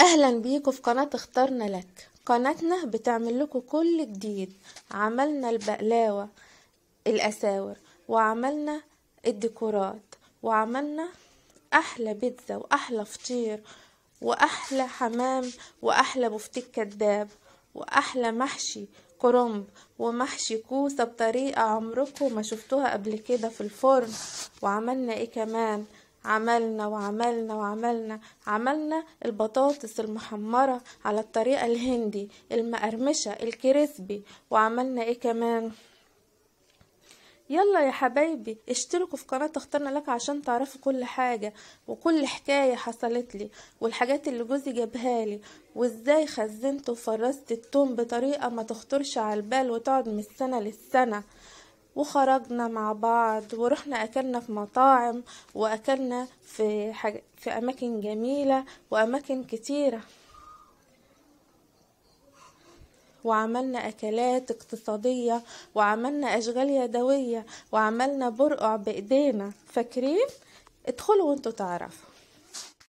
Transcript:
اهلا بيكم في قناة اخترنا لك قناتنا بتعمل لكم كل جديد عملنا البقلاوة الاساور وعملنا الديكورات وعملنا احلى بيتزا واحلى فطير واحلى حمام واحلى بفتيك كداب واحلى محشي كرنب ومحشي كوسة بطريقة عمركم ما شفتوها قبل كده في الفرن وعملنا ايه كمان عملنا وعملنا وعملنا عملنا البطاطس المحمرة على الطريقة الهندي المقرمشة الكريسبي وعملنا ايه كمان يلا يا حبايبي اشتركوا في قناة اخترنا لك عشان تعرفوا كل حاجة وكل حكاية حصلت لي والحاجات اللي جوزي جابها لي وازاي خزنت وفرزت التوم بطريقة ما تخطرش على البال وتقعد من السنة للسنة وخرجنا مع بعض ورحنا اكلنا في مطاعم واكلنا في حاج... في اماكن جميلة واماكن كتيرة وعملنا أكلات اقتصادية وعملنا أشغال يدوية وعملنا برقع بإيدينا فاكرين؟ ادخلوا وانتوا تعرفوا